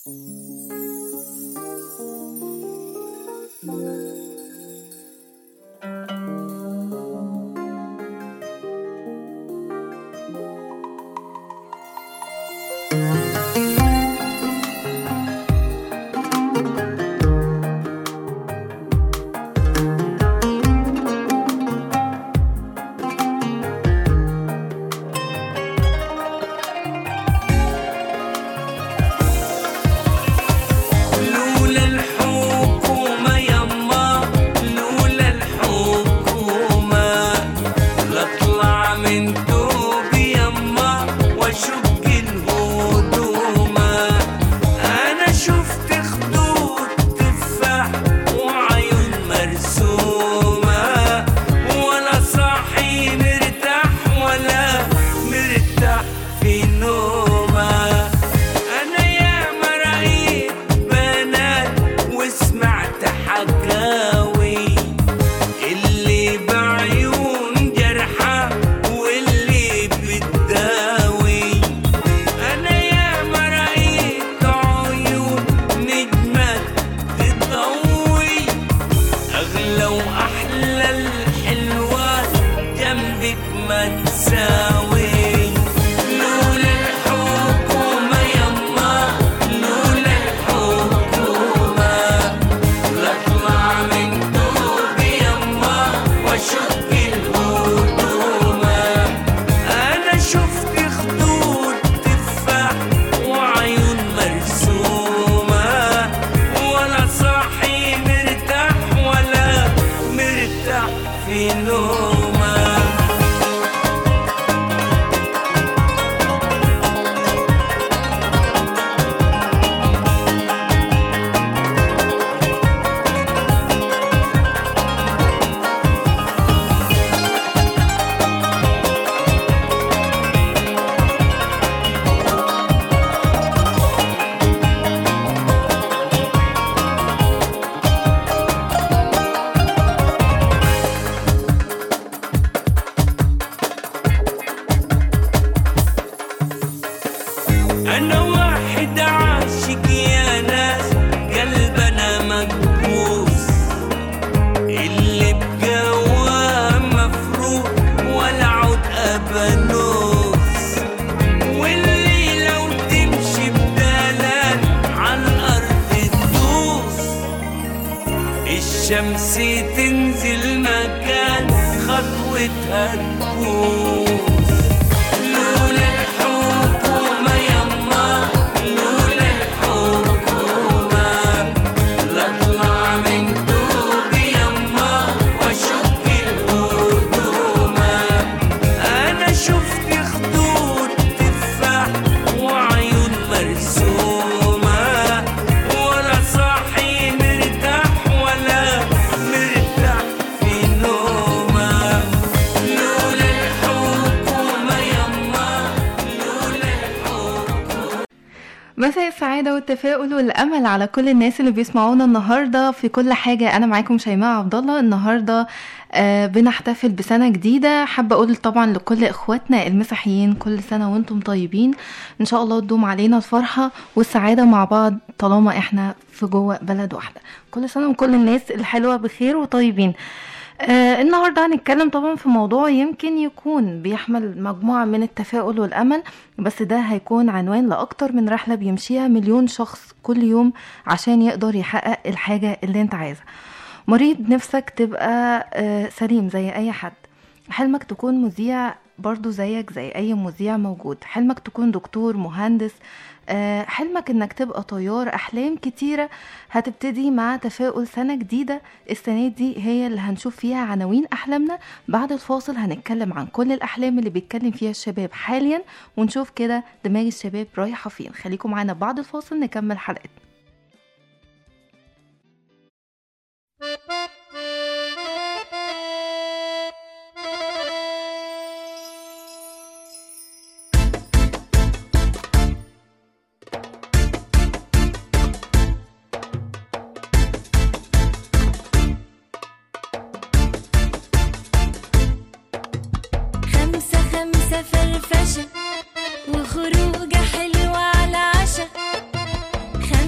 لولا الحكومة يما لولا الحكومة لاطلع من دوبي يما واشق الهدومة انا شفت خدود تفاح وعيون مرسومة ولا صاحي مرتاح ولا مرتاح في نومه أنا ياما رأيت بنات وسمعت حكاوي اللي بعيون جرحى واللي بتداوي أنا ياما رأيت عيون نجمات تضوي أغلى وأحلى الحلوات جنبك ما تساوي لولا الحكومة يما لولا الحكومة لاطلع من دوبي يما واشق الهدومة أنا شفت خدود تفاح وعيون مرسومة ولا صاحي مرتاح ولا مرتاح في نومه أنا واحد عاشق يا ناس قلبنا مكبوس اللي بجواه مفروض ولا عود أبانوس واللي لو تمشي بدلال على الأرض تدوس الشمس تنزل مكان خطوتها تبوس لولا الحكومة يما لولا الحكومة لاطلع من دوبي يما واشق الهدومة أنا شفت خدود تفاح وعيون مرسومة ولا صاحي مرتاح ولا مرتاح في نومه لولا الحكومة يما لولا الحكومة مساء السعادة والتفاؤل والأمل على كل الناس اللي بيسمعونا النهاردة في كل حاجة أنا معاكم شيماء عبد الله النهاردة آه بنحتفل بسنة جديدة حابة أقول طبعا لكل إخواتنا المسيحيين كل سنة وانتم طيبين إن شاء الله تدوم علينا الفرحة والسعادة مع بعض طالما إحنا في جوه بلد واحدة كل سنة وكل الناس الحلوة بخير وطيبين آه النهارده هنتكلم طبعا في موضوع يمكن يكون بيحمل مجموعة من التفاؤل والأمل بس ده هيكون عنوان لأكتر من رحلة بيمشيها مليون شخص كل يوم عشان يقدر يحقق الحاجة اللي انت عايزها مريض نفسك تبقى آه سليم زي أي حد حلمك تكون مذيع برضو زيك زي أي مذيع موجود حلمك تكون دكتور مهندس آه، حلمك انك تبقى طيار احلام كتيره هتبتدي مع تفاؤل سنه جديده السنه دي هي اللي هنشوف فيها عناوين احلامنا بعد الفاصل هنتكلم عن كل الاحلام اللي بيتكلم فيها الشباب حاليا ونشوف كده دماغ الشباب رايحه فين خليكم معانا بعد الفاصل نكمل حلقتنا خمسة خمسة فرفشة وخروجة حلوة على عشا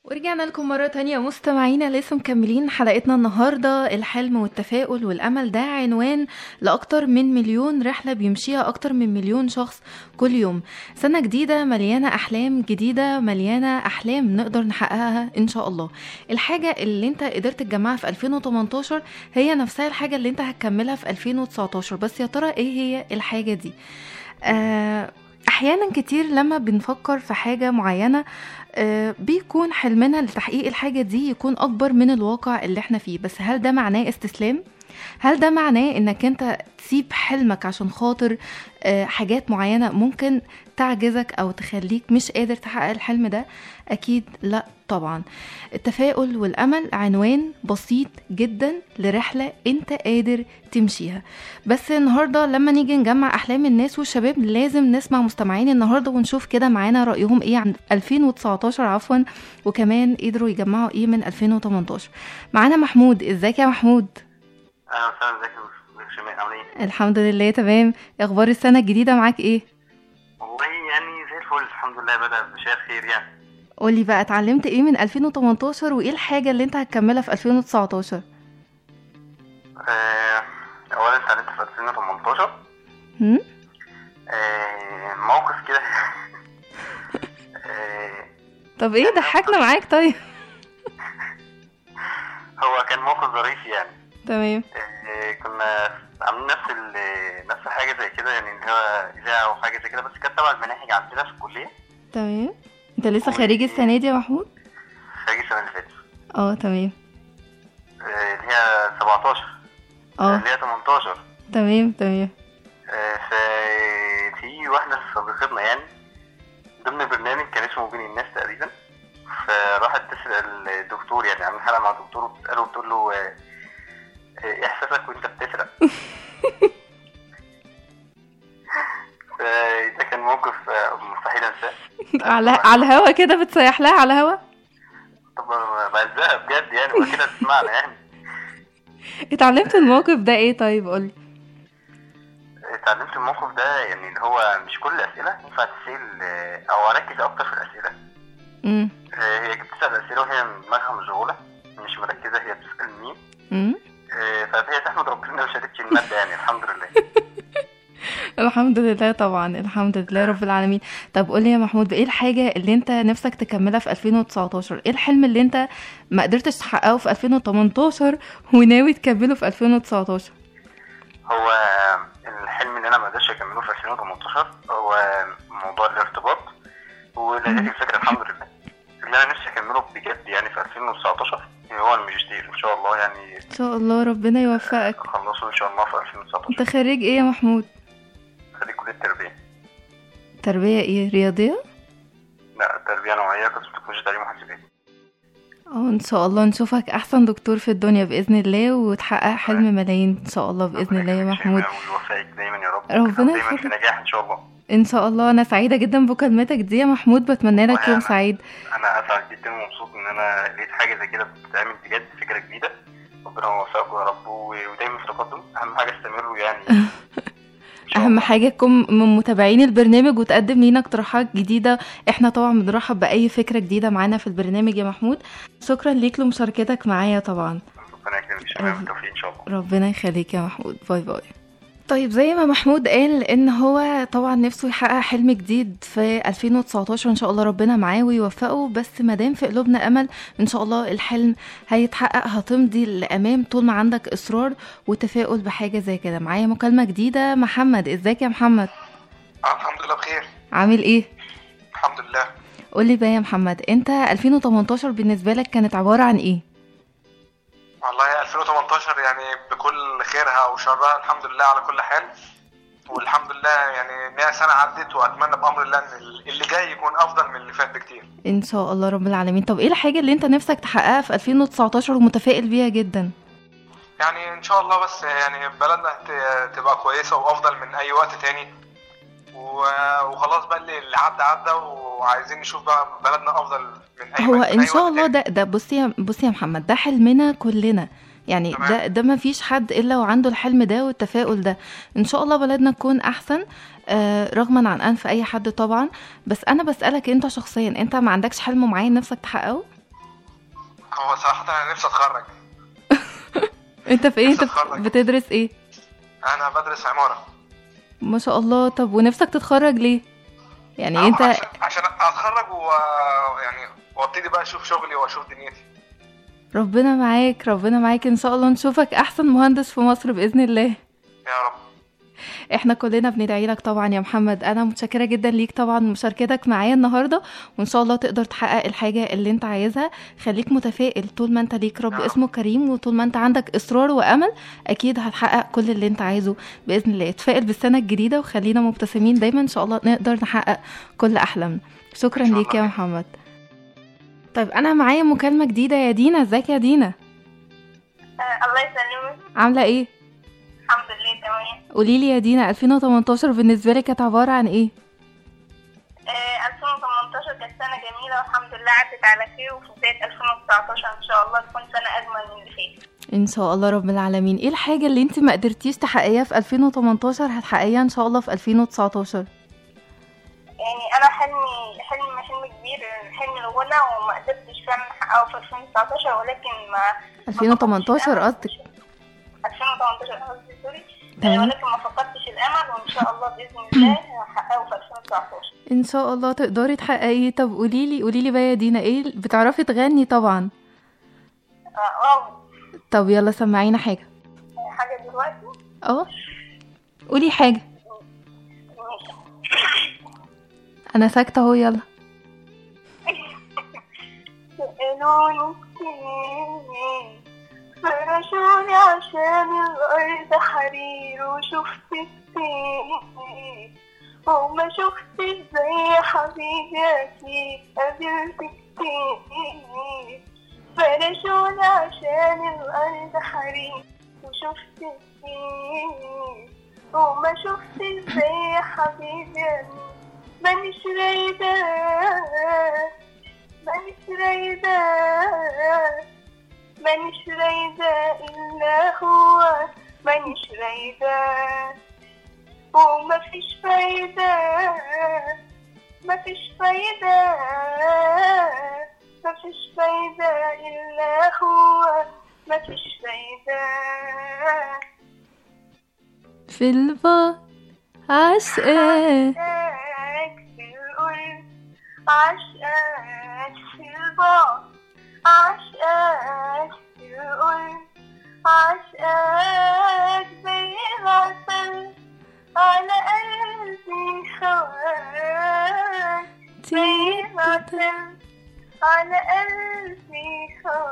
ورجعنا لكم مرة تانية مستمعينا لسه مكملين حلقتنا النهاردة الحلم والتفاؤل والأمل ده عنوان لأكتر من مليون رحلة بيمشيها أكتر من مليون شخص كل يوم سنة جديدة مليانة أحلام جديدة مليانة أحلام نقدر نحققها إن شاء الله الحاجة اللي انت قدرت تجمعها في 2018 هي نفسها الحاجة اللي انت هتكملها في 2019 بس يا ترى ايه هي الحاجة دي آه احيانا كتير لما بنفكر في حاجه معينه آه، بيكون حلمنا لتحقيق الحاجه دي يكون اكبر من الواقع اللي احنا فيه بس هل ده معناه استسلام هل ده معناه انك انت تسيب حلمك عشان خاطر آه، حاجات معينه ممكن تعجزك او تخليك مش قادر تحقق الحلم ده اكيد لا طبعا التفاؤل والامل عنوان بسيط جدا لرحله انت قادر تمشيها بس النهارده لما نيجي نجمع احلام الناس والشباب لازم نسمع مستمعين النهارده ونشوف كده معانا رايهم ايه عن 2019 عفوا وكمان قدروا يجمعوا ايه من 2018 معانا محمود ازيك يا محمود اهلا وسهلا ازيك يا أستاذ شيماء عامل ايه؟ الحمد لله تمام اخبار السنه الجديده معاك ايه والله يعني زي الفل الحمد لله بدأ بشيء خير يعني قولي بقى اتعلمت ايه من 2018 وايه الحاجه اللي انت هتكملها في 2019 آه، اولا اتعلمت في 2018 هم؟ آه، موقف كده آه، طب ايه ضحكنا معاك طيب هو كان موقف ظريف يعني تمام آه، كنا عاملين نفس ال- نفس حاجه زي كده يعني اللي هو اذاعه او حاجه زي كده بس كانت تبع المناهج عندنا في الكليه تمام انت لسه خريج السنه دي يا محمود خارج السنه اللي فاتت اه تمام آه، اللي هي 17 اه اللي هي 18 تمام تمام آه، ففي واحدة صديقتنا يعني ضمن برنامج كان اسمه بين الناس تقريبا فراحت تسأل الدكتور يعني عاملين حلقة مع الدكتور وبتسأله وبتقول له آه، آه، ايه احساسك وانت بتسرق فده كان موقف آه، مستحيل انساه على على الهوا كده بتسيح لها على الهوا طبعا بعزها بجد يعني وكده تسمعنا يعني اتعلمت الموقف ده ايه طيب قولي اتعلمت الموقف ده يعني اللي هو مش كل الأسئلة ينفع تسأل آه، أو أركز أكتر في الأسئلة امم آه، هي بتسأل أسئلة وهي دماغها مشغولة مش مركزة هي بتسأل مين امم آه، فهي تحمد ربنا ما شالتش المادة يعني الحمد لله الحمد لله طبعا الحمد لله رب العالمين طب قولي يا محمود ايه الحاجه اللي انت نفسك تكملها في 2019 ايه الحلم اللي انت ما قدرتش تحققه في 2018 وناوي تكمله في 2019 هو الحلم اللي أنا ما قدرتش أكمله في 2018 هو موضوع الارتباط ولقيت الفكرة الحمد لله اللي أنا نفسي أكمله بجد يعني في 2019 هو الماجستير إن شاء الله يعني ان شاء الله ربنا يوفقك أخلصه إن شاء الله في 2019 انت خريج ايه يا محمود خريج كلية التربية تربيه ايه رياضيه لا تربية نوعية قسم تكنولوجيا تعليم وحاسبات اه ان شاء الله نشوفك احسن دكتور في الدنيا باذن الله وتحقق حلم ملايين ان شاء الله باذن الله يا محمود ويوفقك دايما يا رب ربنا دايما في يخليك. نجاح ان شاء الله ان شاء الله انا سعيده جدا بمكالمتك دي يا محمود بتمنى لك يوم وأنا- سعيد انا اسعد جدا ومبسوط ان انا لقيت حاجه زي كده بتتعمل بجد فكره جديده ربنا يوفقكم يا رب و- ودايما في تقدم اهم حاجه استمروا يعني إن شاء اهم الله. حاجه تكون من متابعين البرنامج وتقدم لينا اقتراحات جديده احنا طبعا بنرحب باي فكره جديده معانا في البرنامج يا محمود شكرا ليك لمشاركتك معايا طبعا ربنا يكرمك شباب بالتوفيق ان شاء الله ربنا يخليك يا محمود باي باي طيب زي ما محمود قال ان هو طبعا نفسه يحقق حلم جديد في 2019 ان شاء الله ربنا معاه ويوفقه بس ما دام في قلوبنا امل ان شاء الله الحلم هيتحقق هتمضي للامام طول ما عندك اصرار وتفاؤل بحاجه زي كده معايا مكالمه جديده محمد ازيك يا محمد الحمد لله بخير عامل ايه الحمد لله قولي بقى يا محمد انت 2018 بالنسبه لك كانت عباره عن ايه والله 2018 يعني بكل خيرها وشرها الحمد لله على كل حال والحمد لله يعني ان هي سنه عدت واتمنى بامر الله ان اللي جاي يكون افضل من اللي فات بكتير ان شاء الله رب العالمين طب ايه الحاجه اللي انت نفسك تحققها في 2019 ومتفائل بيها جدا يعني ان شاء الله بس يعني بلدنا ت- تبقى كويسه وافضل من اي وقت تاني و- وخلاص بقى اللي اللي عدى عدى وعايزين نشوف بقى بلدنا افضل من اي هو من ان أي شاء وقت الله تاني. ده ده بصي يا بصي يا محمد ده حلمنا كلنا يعني تمام. ده ده ما فيش حد الا وعنده الحلم ده والتفاؤل ده ان شاء الله بلدنا تكون احسن آه رغما عن انف اي حد طبعا بس انا بسالك انت شخصيا انت ما عندكش حلم معين نفسك تحققه هو صراحة أنا نفسي أتخرج انت في ايه انت نفسي أتخرج. بتدرس ايه أنا بدرس عمارة ما شاء الله طب ونفسك تتخرج ليه يعني أو انت عشان, عشان أتخرج و يعني وابتدي بقى أشوف شغلي وأشوف دنيتي ربنا معاك ربنا معاك ان شاء الله نشوفك احسن مهندس في مصر باذن الله يا رب احنا كلنا بندعي لك طبعا يا محمد انا متشكره جدا ليك طبعا مشاركتك معايا النهارده وان شاء الله تقدر تحقق الحاجه اللي انت عايزها خليك متفائل طول ما انت ليك رب آه. اسمه كريم وطول ما انت عندك اصرار وامل اكيد هتحقق كل اللي انت عايزه باذن الله اتفائل بالسنه الجديده وخلينا مبتسمين دايما ان شاء الله نقدر نحقق كل احلامنا شكرا إن شاء ليك يا الله. محمد طيب انا معايا مكالمه جديده يا دينا ازيك يا دينا الله يسلمك عامله ايه الحمد لله تمام قولي لي يا دينا 2018 بالنسبه لك كانت عباره عن ايه آه 2018 كانت سنة جميلة والحمد لله عدت على خير وفي بداية 2019 إن شاء الله تكون سنة أجمل من اللي فاتت ان شاء الله رب العالمين ايه الحاجه اللي انت ما قدرتيش تحققيها في 2018 هتحققيها ان شاء الله في 2019 يعني أنا حلمي حلم حلم كبير حلم الغنى وما قدرتش فعلا أحققه في 2019 ولكن ما 2018 قصدك 2018 قصدي سوري تمام. آه، ولكن ما فقدتش الأمل وإن شاء الله بإذن الله هحققه في 2019 ان شاء الله تقدري تحققيه طب قولي لي قولي لي بقى يا دينا ايه بتعرفي تغني طبعا آه، اه طب يلا سمعينا حاجه حاجة دلوقتي اه قولي حاجه ماشي انا ساكته اهو يلا سألوني كتير فرشوني عشان الأرض حرير وشفت كتير وما شفتش زي حبيبي أكيد قابلت كتير فرشوني عشان الأرض حرير وشفت كتير وما شفتش زي حبيبي أكيد مانيش رايدة مانيش رايدة مانيش رايدة إلا هو مانيش رايدة ومفيش فايدة مفيش فايدة مفيش فايدة إلا هو مفيش فايدة في البار عشقاه عشقك في القلب عشقك في البعد عشقك في القلب عشقك زي العسل على قلبي خواك زي العسل على قلبي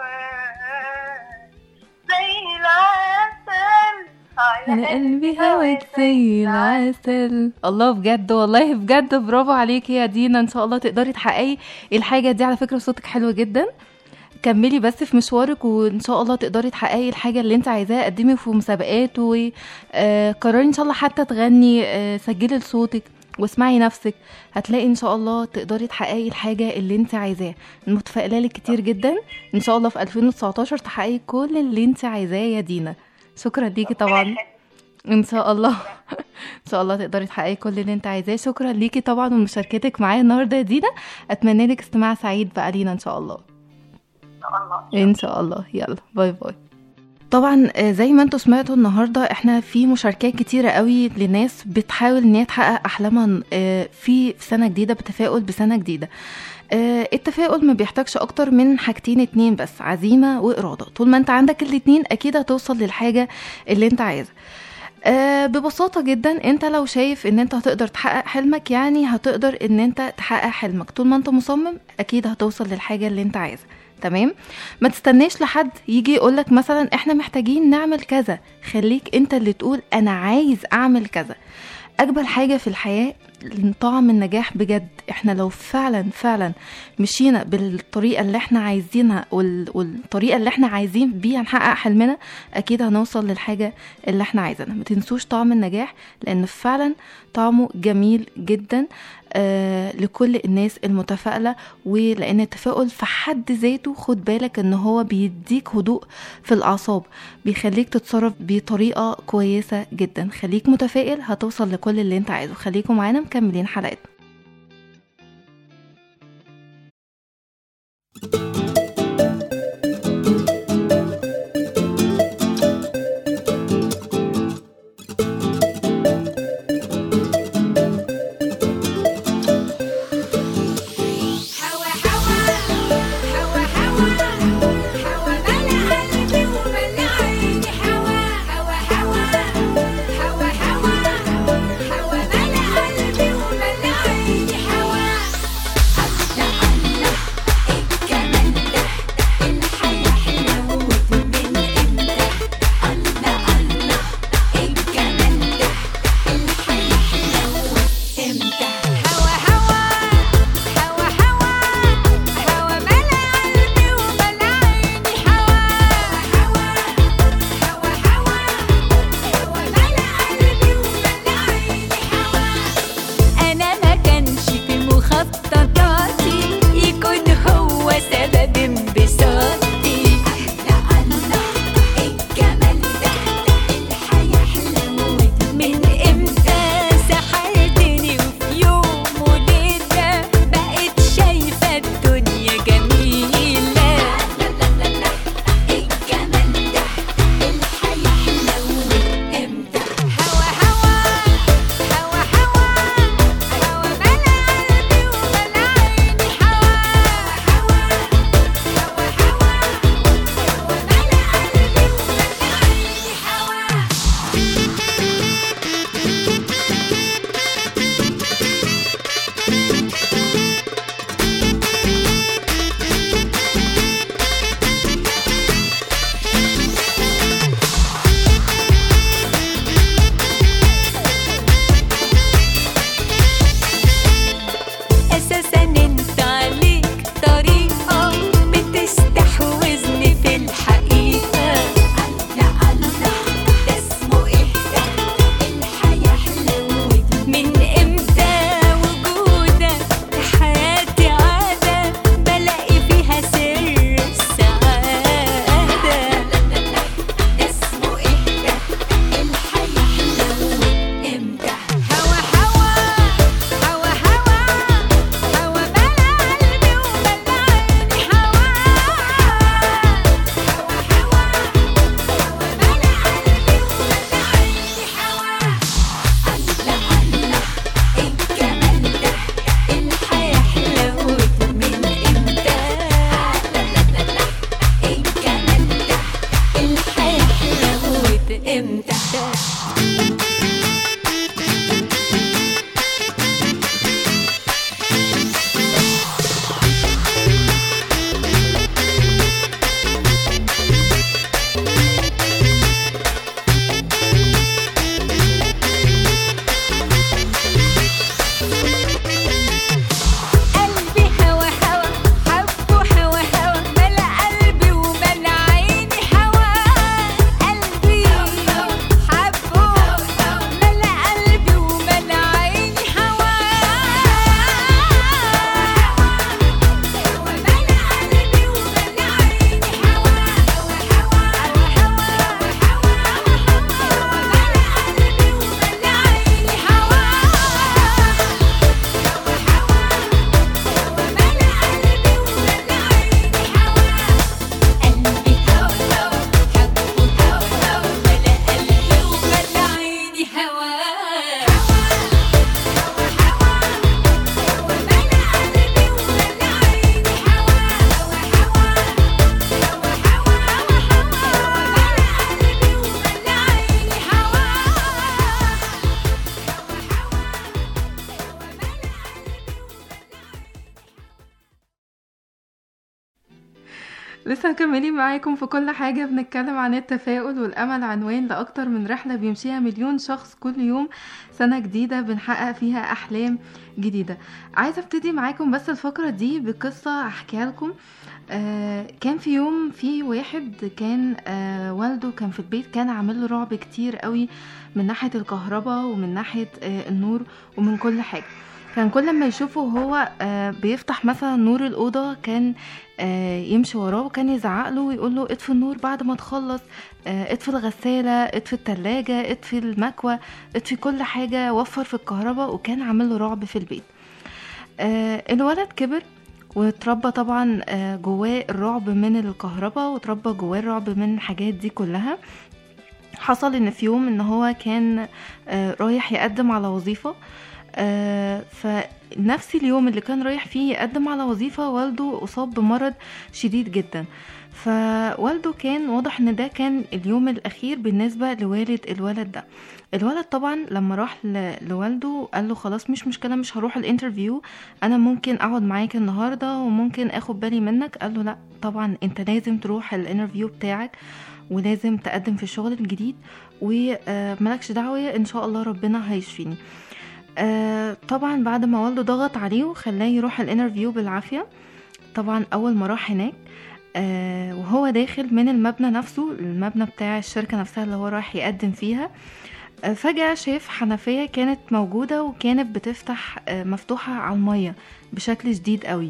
خواك زي العسل على قلبي هواك زي العسل الله بجد والله بجد برافو عليكي يا دينا ان شاء الله تقدري تحققي الحاجه دي على فكره صوتك حلو جدا كملي بس في مشوارك وان شاء الله تقدري تحققي الحاجه اللي انت عايزاها قدمي في مسابقات وقرري ان شاء الله حتى تغني آه، سجلي لصوتك واسمعي نفسك هتلاقي ان شاء الله تقدري تحققي الحاجه اللي انت عايزاها متفائله لك كتير جدا ان شاء الله في 2019 تحققي كل اللي انت عايزاه يا دينا شكرا ليكي طبعا ان شاء الله ان شاء الله تقدري تحققي كل اللي انت عايزاه شكرا ليكي طبعا ومشاركتك معايا النهارده يا دينا اتمنى لك استماع سعيد بقى لينا ان شاء الله إن شاء الله ان شاء الله يلا باي باي طبعا آه، زي ما انتوا سمعتوا النهارده احنا في مشاركات كتيره قوي لناس بتحاول ان هي تحقق احلامها آه، في في سنه جديده بتفاؤل بسنه جديده آه، التفاؤل ما بيحتاجش اكتر من حاجتين اتنين بس عزيمه واراده طول ما انت عندك الاتنين اكيد هتوصل للحاجه اللي انت عايزها آه ببساطة جدا انت لو شايف ان انت هتقدر تحقق حلمك يعني هتقدر ان انت تحقق حلمك طول ما انت مصمم اكيد هتوصل للحاجة اللي انت عايزها تمام ما تستناش لحد يجي يقولك مثلا احنا محتاجين نعمل كذا خليك انت اللي تقول انا عايز اعمل كذا اجمل حاجة في الحياة طعم النجاح بجد احنا لو فعلا فعلا مشينا بالطريقة اللي احنا عايزينها وال- والطريقة اللي احنا عايزين بيها نحقق حلمنا اكيد هنوصل للحاجة اللي احنا عايزينها ما تنسوش طعم النجاح لان فعلا طعمه جميل جدا آه لكل الناس المتفائلة ولان التفاؤل في حد ذاته خد بالك ان هو بيديك هدوء في الاعصاب بيخليك تتصرف بطريقة كويسة جدا خليك متفائل هتوصل لكل اللي انت عايزه خليكم معانا مكملين حلقتنا لسه مكملين معاكم في كل حاجة بنتكلم عن التفاؤل والأمل عنوان لأكتر من رحلة بيمشيها مليون شخص كل يوم سنة جديدة بنحقق فيها أحلام جديدة عايزة ابتدي معاكم بس الفقرة دي بقصة أحكيها لكم آه كان في يوم في واحد كان آه والده كان في البيت كان عامل له رعب كتير قوي من ناحية الكهرباء ومن ناحية آه النور ومن كل حاجة كان كل ما يشوفه هو آه بيفتح مثلا نور الأوضة كان آه يمشي وراه وكان يزعق له ويقول له اطفي النور بعد ما تخلص آه اطفي الغسالة اطفي التلاجة اطفي المكوى اطفي كل حاجة وفر في الكهرباء وكان عامل له رعب في البيت آه الولد كبر واتربى طبعا آه، جواه الرعب من الكهرباء واتربى جواه الرعب من الحاجات دي كلها حصل ان في يوم ان هو كان آه، رايح يقدم على وظيفة آه، فنفس اليوم اللي كان رايح فيه يقدم على وظيفة والده أصاب بمرض شديد جدا فوالده كان واضح ان ده كان اليوم الاخير بالنسبة لوالد الولد ده الولد طبعا لما راح ل- لوالده قال له خلاص مش مشكلة مش هروح الانترفيو انا ممكن اقعد معاك النهاردة وممكن اخد بالي منك قال له لا طبعا انت لازم تروح الانترفيو بتاعك ولازم تقدم في الشغل الجديد وملكش دعوة ان شاء الله ربنا هيشفيني آه، طبعا بعد ما والده ضغط عليه وخلاه يروح الانترفيو بالعافية طبعا اول ما راح هناك آه، وهو داخل من المبنى نفسه المبنى بتاع الشركة نفسها اللي هو رايح يقدم فيها آه، فجأة شاف حنفية كانت موجودة وكانت بتفتح آه، مفتوحة على المية بشكل شديد قوي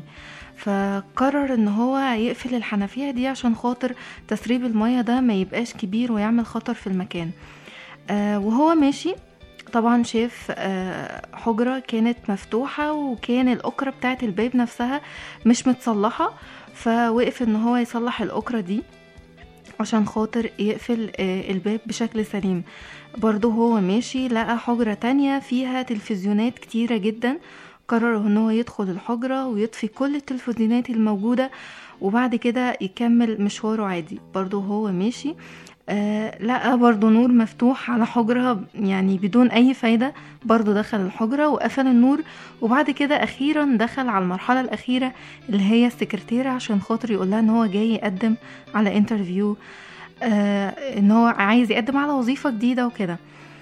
فقرر ان هو يقفل الحنفية دي عشان خاطر تسريب المية ده ما يبقاش كبير ويعمل خطر في المكان آه، وهو ماشي طبعا شاف آه، حجرة كانت مفتوحة وكان الأكرة بتاعت الباب نفسها مش متصلحة فوقف ان هو يصلح الأكرة دي عشان خاطر يقفل آه، الباب بشكل سليم برضه هو ماشي لقى حجرة تانية فيها تلفزيونات كتيرة جدا قرر ان هو يدخل الحجرة ويطفي كل التلفزيونات الموجودة وبعد كده يكمل مشواره عادي برضه هو ماشي آه لقى برضه نور مفتوح على حجرة يعني بدون أي فايدة برضه دخل الحجرة وقفل النور وبعد كده أخيرا دخل على المرحلة الأخيرة اللي هي السكرتيرة عشان خاطر يقول لها إن هو جاي يقدم على انترفيو آه إن هو عايز يقدم على وظيفة جديدة وكده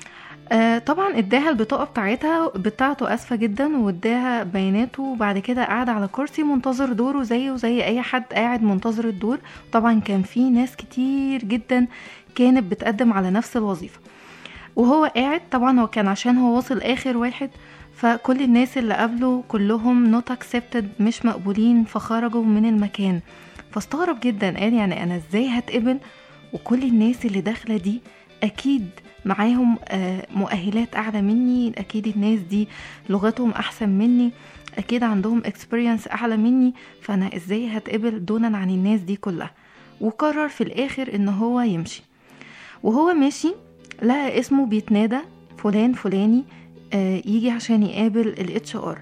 آه طبعا اداها البطاقة بتاعتها بتاعته اسفة جدا واداها بياناته وبعد كده قعد على كرسي منتظر دوره زيه وزي اي حد قاعد منتظر الدور طبعا كان في ناس كتير جدا كانت بتقدم على نفس الوظيفة وهو قاعد طبعا هو كان عشان هو واصل اخر واحد فكل الناس اللي قبله كلهم not accepted مش مقبولين فخرجوا من المكان فاستغرب جدا قال يعني انا ازاي هتقبل وكل الناس اللي داخله دي اكيد معاهم آه، مؤهلات اعلى مني اكيد الناس دي لغتهم احسن مني اكيد عندهم experience اعلى مني فانا ازاي هتقبل دونا عن الناس دي كلها وقرر في الاخر ان هو يمشي وهو ماشي لقى اسمه بيتنادى فلان فلاني آه، يجي عشان يقابل الاتش ار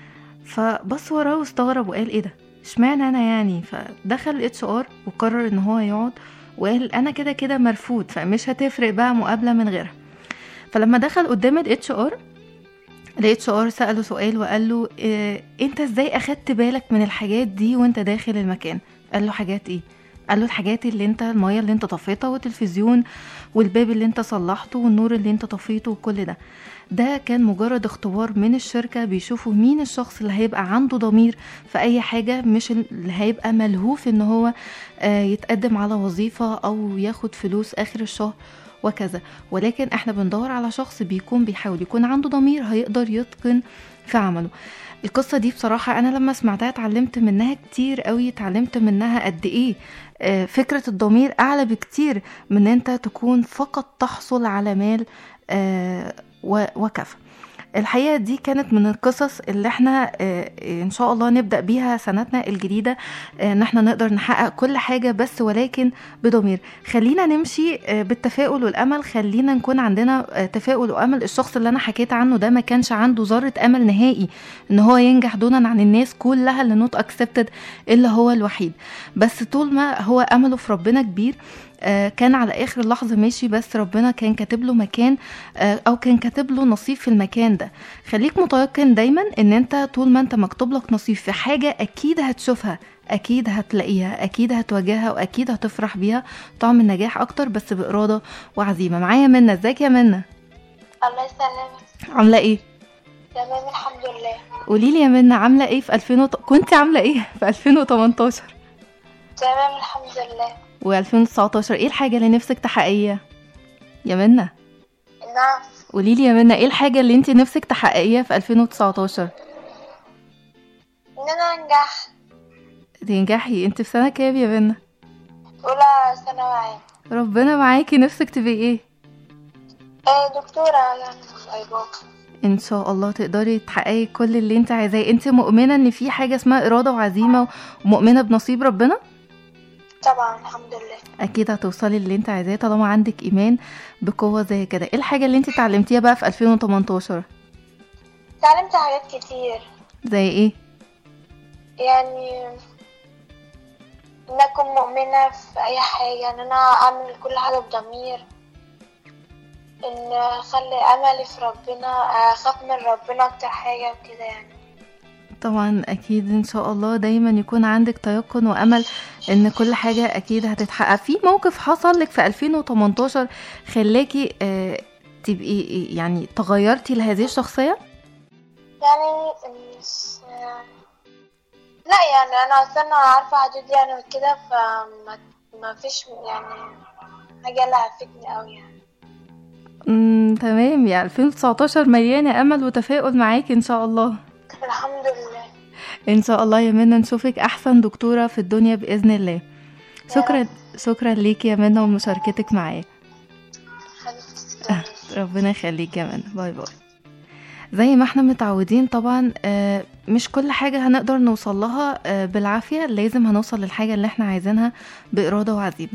فبص وراه واستغرب وقال ايه ده اشمعنى انا يعني فدخل الاتش ار وقرر ان هو يقعد وقال انا كده كده مرفوض فمش هتفرق بقى مقابله من غيرها فلما دخل قدام الاتش ار الاتش ار ساله سؤال وقال له إيه انت ازاي اخدت بالك من الحاجات دي وانت داخل المكان قال له حاجات ايه قال له الحاجات اللي انت الميه اللي انت طفيتها والتلفزيون والباب اللي انت صلحته والنور اللي انت طفيته وكل ده ده كان مجرد اختبار من الشركة بيشوفوا مين الشخص اللي هيبقى عنده ضمير في أي حاجة مش اللي هيبقى ملهوف إن هو آه، يتقدم على وظيفة أو ياخد فلوس آخر الشهر وكذا ولكن احنا بندور على شخص بيكون بيحاول يكون عنده ضمير هيقدر يتقن في عمله القصة دي بصراحة أنا لما سمعتها اتعلمت منها كتير قوي اتعلمت منها قد إيه آه، فكرة الضمير أعلى بكتير من إن أنت تكون فقط تحصل على مال آه، و- وكفى الحقيقة دي كانت من القصص اللي احنا آه، ان شاء الله نبدأ بيها سنتنا الجديدة آه، ان احنا نقدر نحقق كل حاجة بس ولكن بضمير خلينا نمشي آه، بالتفاؤل والامل خلينا نكون عندنا آه، تفاؤل وامل الشخص اللي انا حكيت عنه ده ما كانش عنده ذرة امل نهائي ان هو ينجح دونا عن الناس كلها اللي نوت اكسبتد الا هو الوحيد بس طول ما هو امله في ربنا كبير آه، كان على اخر لحظه ماشي بس ربنا كان كاتب له مكان آه، او كان كاتب له نصيب في المكان ده خليك متيقن دايما ان انت طول ما انت مكتوب لك نصيب في حاجه اكيد هتشوفها اكيد هتلاقيها اكيد هتواجهها واكيد هتفرح بيها طعم النجاح اكتر بس باراده وعزيمه معايا منى ازيك يا منى الله يسلمك عامله ايه تمام الحمد لله قولي لي يا منى عامله ايه في 2000 وط... كنت عامله ايه في 2018 تمام الحمد لله و2019 ايه الحاجه اللي نفسك تحققيها يا منى نعم قولي لي يا منى ايه الحاجه اللي انت نفسك تحققيها في 2019 ان انا انجح تنجحي انت في سنه كام يا منى اولى ثانوي عام ربنا معاكي نفسك تبقي ايه آه دكتورة يعني ايبوك ان شاء الله تقدري تحققي كل اللي انت عايزاه انت مؤمنه ان في حاجه اسمها اراده وعزيمه ومؤمنه بنصيب ربنا طبعا الحمد لله اكيد هتوصلي اللي انت عايزاه طالما عندك ايمان بقوه زي كده ايه الحاجه اللي انت اتعلمتيها بقى في 2018 اتعلمت حاجات كتير زي ايه يعني ان اكون مؤمنة في اي حاجة ان انا اعمل كل حاجة بضمير ان اخلي املي في ربنا اخاف من ربنا اكتر حاجة وكده يعني طبعا اكيد ان شاء الله دايما يكون عندك تيقن وامل ان كل حاجه اكيد هتتحقق في موقف حصل لك في 2018 خلاكي آه تبقي يعني تغيرتي لهذه الشخصيه يعني مش لا يعني انا اصلا عارفة حدودي يعني وكده فما ما فيش يعني حاجة اللي هتفيدني اوي يعني امم تمام يعني 2019 مليانه امل وتفاؤل معاكي ان شاء الله الحمد لله ان شاء الله يا منى نشوفك احسن دكتوره في الدنيا باذن الله شكرا شكرا ليكي يا منى ومشاركتك معايا حبيبتي ربنا يخليك يا منى باي باي زي ما احنا متعودين طبعا آه، مش كل حاجة هنقدر نوصل لها آه، بالعافية لازم هنوصل للحاجة اللي احنا عايزينها بإرادة وعزيمة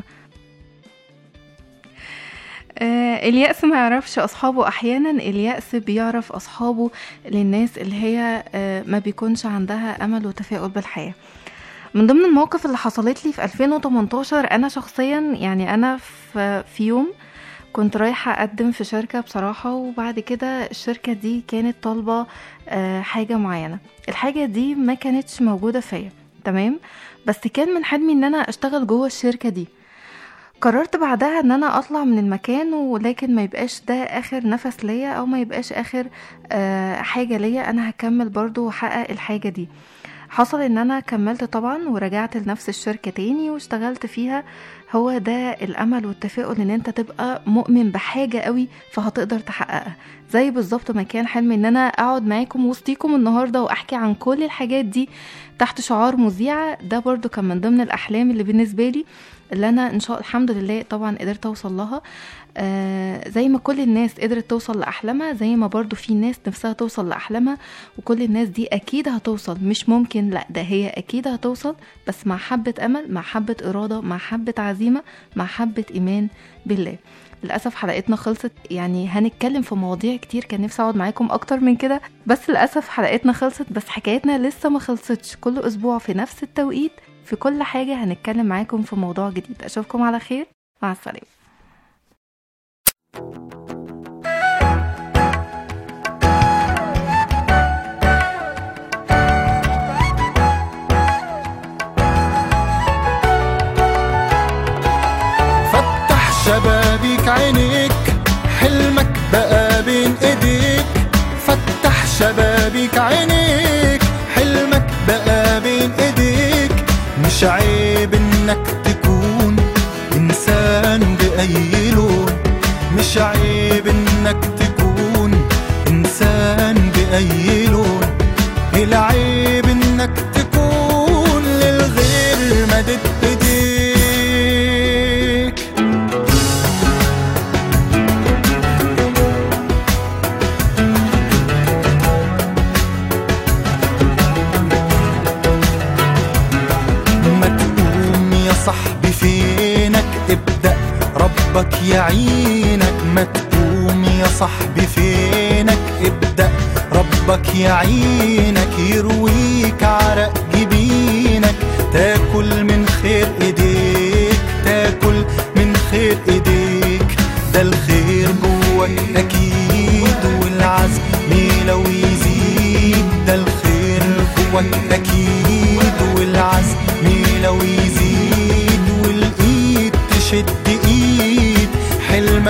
آه، اليأس ما يعرفش أصحابه أحيانا اليأس بيعرف أصحابه للناس اللي هي آه، ما بيكونش عندها أمل وتفاؤل بالحياة من ضمن المواقف اللي حصلت لي في 2018 أنا شخصيا يعني أنا في, في يوم كنت رايحة أقدم في شركة بصراحة وبعد كده الشركة دي كانت طالبة آه، حاجة معينة الحاجة دي ما كانتش موجودة فيا تمام بس كان من حلمي ان انا اشتغل جوه الشركة دي قررت بعدها ان انا اطلع من المكان ولكن ما يبقاش ده اخر نفس ليا او ما يبقاش اخر آه، حاجة ليا انا هكمل برضو واحقق الحاجة دي حصل ان انا كملت طبعا ورجعت لنفس الشركة تاني واشتغلت فيها هو ده الامل والتفاؤل ان انت تبقى مؤمن بحاجة قوي فهتقدر تحققها زي بالظبط ما كان حلمي ان انا اقعد معاكم وسطيكم النهاردة واحكي عن كل الحاجات دي تحت شعار مذيعة ده برضو كان من ضمن الاحلام اللي بالنسبة لي اللي انا ان شاء الحمد لله طبعا قدرت اوصل لها آه زي ما كل الناس قدرت توصل لاحلامها زي ما برضو في ناس نفسها توصل لاحلامها وكل الناس دي اكيد هتوصل مش ممكن لا ده هي اكيد هتوصل بس مع حبة امل مع حبة اراده مع حبة عزيمة مع حبة ايمان بالله للاسف حلقتنا خلصت يعني هنتكلم في مواضيع كتير كان نفسي اقعد معاكم اكتر من كده بس للاسف حلقتنا خلصت بس حكايتنا لسه ما خلصتش كل اسبوع في نفس التوقيت في كل حاجه هنتكلم معاكم في موضوع جديد اشوفكم على خير مع السلامه فتح شبابيك عينيك حلمك بقى بين ايديك فتح شبابيك عينيك حلمك بقى بين ايديك مش عيب انك تكون انسان باي لون مش عيب انك تكون انسان باي لون العيب انك تكون للغير مدد ايديك ما تقوم يا صاحبي فينك ابدأ ربك يعينك ما تقوم يا صاحبي فينك ابدأ ربك يعينك يرويك عرق جبينك تاكل من خير ايديك تاكل من خير ايديك ده الخير جواك اكيد والعزم لو يزيد ده الخير جواك اكيد والعزم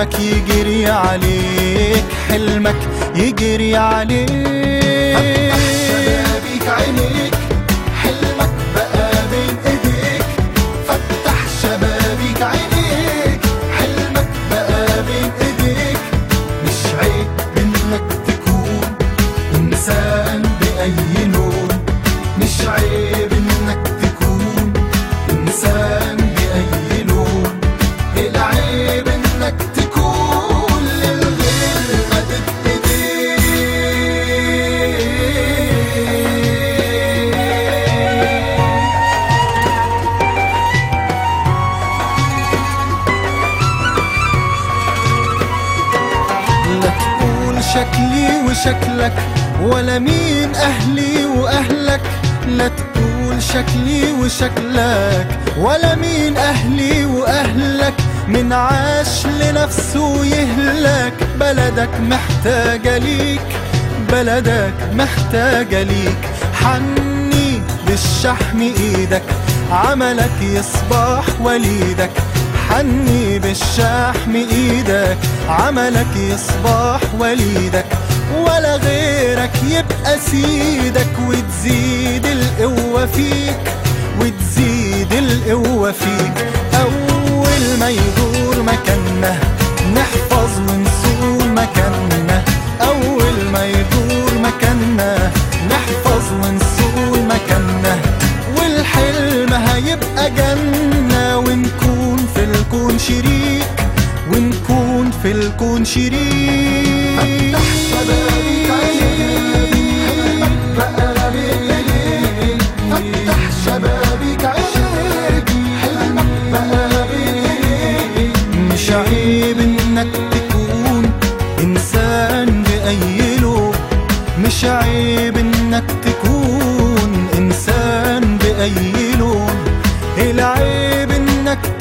حلمك يجري عليك حلمك يجري عليك فتح شبابيك عينيك حلمك بقى بين ايديك فتح شبابيك عينيك حلمك بقى بين ايديك مش عيب انك تكون انسان باي لون مش عيب انك تكون انسان باي لون العيب انك تكون للغير مدد ايديك لا تقول شكلي وشكلك ولا مين أهلي وأهلك لا تقول شكلي وشكلك ولا مين أهلي وأهلك من عاش لنفسه يهلك بلدك محتاجة ليك بلدك محتاجة ليك حني بالشحم ايدك عملك يصبح وليدك حني بالشحم ايدك عملك يصبح وليدك ولا غيرك يبقى سيدك وتزيد القوة فيك وتزيد القوة فيك أول ما يدور مكاننا نحفظ ونصون مكاننا أول ما يدور مكاننا نحفظ ونصون مكاننا والحلم هيبقى جنة ونكون في الكون شريك ونكون في الكون شريك فتح شبابيك عينيك بقى بإيديك فتح شبابيك عينيك حلمك بقى بإيديك مش عيب انك تكون انسان بأي لون مش عيب انك تكون انسان بأي لون العيب انك